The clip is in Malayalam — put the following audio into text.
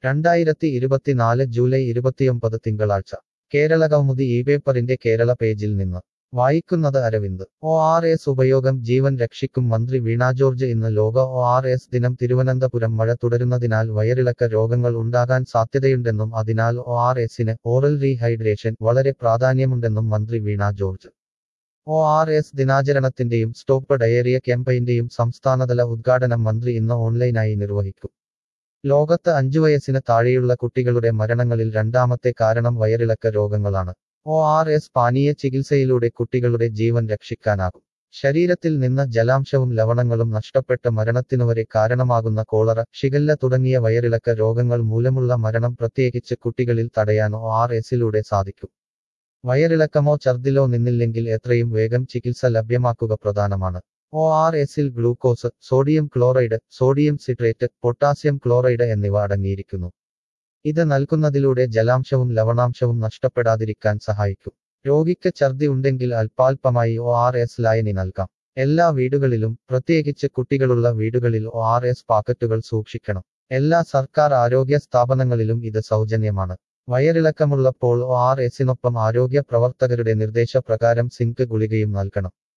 രണ്ടായിരത്തി ഇരുപത്തിനാല് ജൂലൈ ഇരുപത്തിയൊമ്പത് തിങ്കളാഴ്ച കേരള കൗമുദി ഈ പേപ്പറിന്റെ കേരള പേജിൽ നിന്ന് വായിക്കുന്നത് അരവിന്ദ് ഒ ആർ എസ് ഉപയോഗം ജീവൻ രക്ഷിക്കും മന്ത്രി വീണ ജോർജ് ഇന്ന് ലോക ഒ ആർ എസ് ദിനം തിരുവനന്തപുരം മഴ തുടരുന്നതിനാൽ വയറിളക്ക രോഗങ്ങൾ ഉണ്ടാകാൻ സാധ്യതയുണ്ടെന്നും അതിനാൽ ഒ ആർ എസിന് ഓറൽ റീഹൈഡ്രേഷൻ വളരെ പ്രാധാന്യമുണ്ടെന്നും മന്ത്രി Veena George O R S ദിനാചരണത്തിന്റെയും സ്റ്റോപ്പ് ഡയേറിയ ക്യാമ്പയിന്റെയും സംസ്ഥാനതല ഉദ്ഘാടനം മന്ത്രി ഇന്ന് ഓൺലൈനായി നിർവഹിക്കും ലോകത്ത് അഞ്ചു വയസ്സിന് താഴെയുള്ള കുട്ടികളുടെ മരണങ്ങളിൽ രണ്ടാമത്തെ കാരണം വയറിളക്ക രോഗങ്ങളാണ് ഒ ആർ എസ് പാനീയ ചികിത്സയിലൂടെ കുട്ടികളുടെ ജീവൻ രക്ഷിക്കാനാകും ശരീരത്തിൽ നിന്ന് ജലാംശവും ലവണങ്ങളും നഷ്ടപ്പെട്ട് മരണത്തിനുവരെ കാരണമാകുന്ന കോളറ ഷിഗല്ല തുടങ്ങിയ വയറിളക്ക രോഗങ്ങൾ മൂലമുള്ള മരണം പ്രത്യേകിച്ച് കുട്ടികളിൽ തടയാൻ ഒ ആർ എസിലൂടെ സാധിക്കും വയറിളക്കമോ ഛർദിലോ നിന്നില്ലെങ്കിൽ എത്രയും വേഗം ചികിത്സ ലഭ്യമാക്കുക പ്രധാനമാണ് ഒ ആർ എസിൽ glucose sodium chloride sodium citrate potassium chloride എന്നിവ അടങ്ങിയിരിക്കുന്നു ഇത് നൽകുന്നതിലൂടെ ജലാംശവും ലവണാംശവും നഷ്ടപ്പെടാതിരിക്കാൻ സഹായിക്കും രോഗിക്ക് ഛർദി ഉണ്ടെങ്കിൽ അല്പാൽപമായി ഒ ആർ എസ് ലായനി നൽകാം എല്ലാ വീടുകളിലും പ്രത്യേകിച്ച് കുട്ടികളുള്ള വീടുകളിൽ ഒ ആർ എസ് പാക്കറ്റുകൾ സൂക്ഷിക്കണം എല്ലാ സർക്കാർ ആരോഗ്യ സ്ഥാപനങ്ങളിലും ഇത് സൗജന്യമാണ് വയറിളക്കമുള്ളപ്പോൾ ഒ ആർ എസിനൊപ്പം ആരോഗ്യ പ്രവർത്തകരുടെ നിർദ്ദേശപ്രകാരം സിങ്ക് ഗുളികയും നൽകണം